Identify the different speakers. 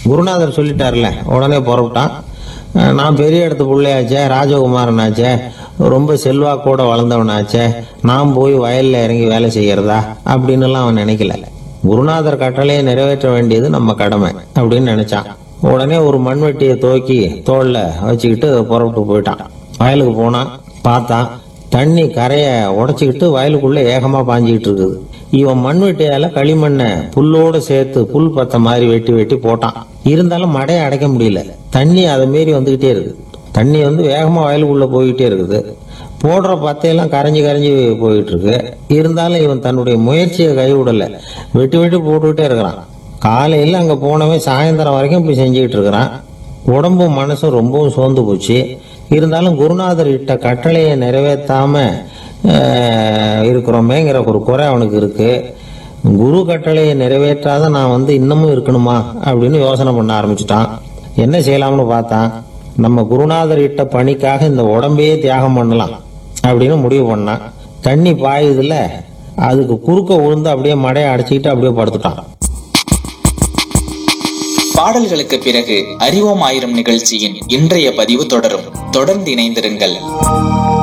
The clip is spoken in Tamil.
Speaker 1: குருநாதர் சொல்லிட்டார்ல உடனே புறப்பட்டான் அஹ் நான் பெரிய இடத்து பிள்ளையாச்சே ராஜகுமாரனாச்சே ரொம்ப செல்வாக்கோட வளர்ந்தவனாச்சே நான் போய் வயல்ல இறங்கி வேலை செய்யறதா அப்படின்னு எல்லாம் அவன் நினைக்கல குருநாதர் கட்டளையை நிறைவேற்ற வேண்டியது நம்ம கடமை அப்படின்னு நினைச்சான் உடனே ஒரு மண்வெட்டியை துவக்கி தோல்ல வச்சுக்கிட்டு புறப்பட்டு போயிட்டான் வயலுக்கு போனான் பார்த்தான் தண்ணி கரையை உடைச்சிக்கிட்டு வயலுக்குள்ள ஏகமா பாஞ்சிக்கிட்டு இருக்குது இவன் மண்வெட்டியால களிமண்ணை புல்லோட சேர்த்து புல் பத்த மாதிரி வெட்டி வெட்டி போட்டான் இருந்தாலும் மடையை அடைக்க முடியல தண்ணி அதை மீறி வந்துகிட்டே இருக்கு தண்ணி வந்து வேகமா வயலுக்குள்ள போய்கிட்டே இருக்குது போடுற பத்தையெல்லாம் கரைஞ்சி கரைஞ்சி போயிட்டு இருக்கு இருந்தாலும் இவன் தன்னுடைய முயற்சியை கைவிடல வெட்டி வெட்டி போட்டுக்கிட்டே இருக்கிறான் காலையில் அங்க போனவன் சாயந்தரம் வரைக்கும் இப்படி செஞ்சுக்கிட்டு இருக்கிறான் உடம்பும் மனசும் ரொம்பவும் சோர்ந்து போச்சு இருந்தாலும் குருநாதர் இட்ட கட்டளையை நிறைவேற்றாம அஹ், இருக்கிறோமேங்கிற ஒரு குறை அவனுக்கு இருக்கு குரு கட்டளையை நிறைவேற்றாத நான் வந்து இன்னமும் இருக்கணுமா அப்படின்னு யோசனை பண்ண ஆரம்பிச்சிட்டான் என்ன செய்யலாம்னு பார்த்தான் நம்ம குருநாதர் இட்ட பணிக்காக இந்த உடம்பையே தியாகம் பண்ணலாம் அப்படின்னு முடிவு பண்ணான் தண்ணி பாயுதுல அதுக்கு குறுக்க விழுந்து அப்படியே மடையை அடைச்சிக்கிட்டு அப்படியே படுத்துட்டான்
Speaker 2: பாடல்களுக்கு பிறகு அறிவோம் ஆயிரம் நிகழ்ச்சியின் இன்றைய பதிவு தொடரும் தொடர்ந்து இணைந்திருங்கள்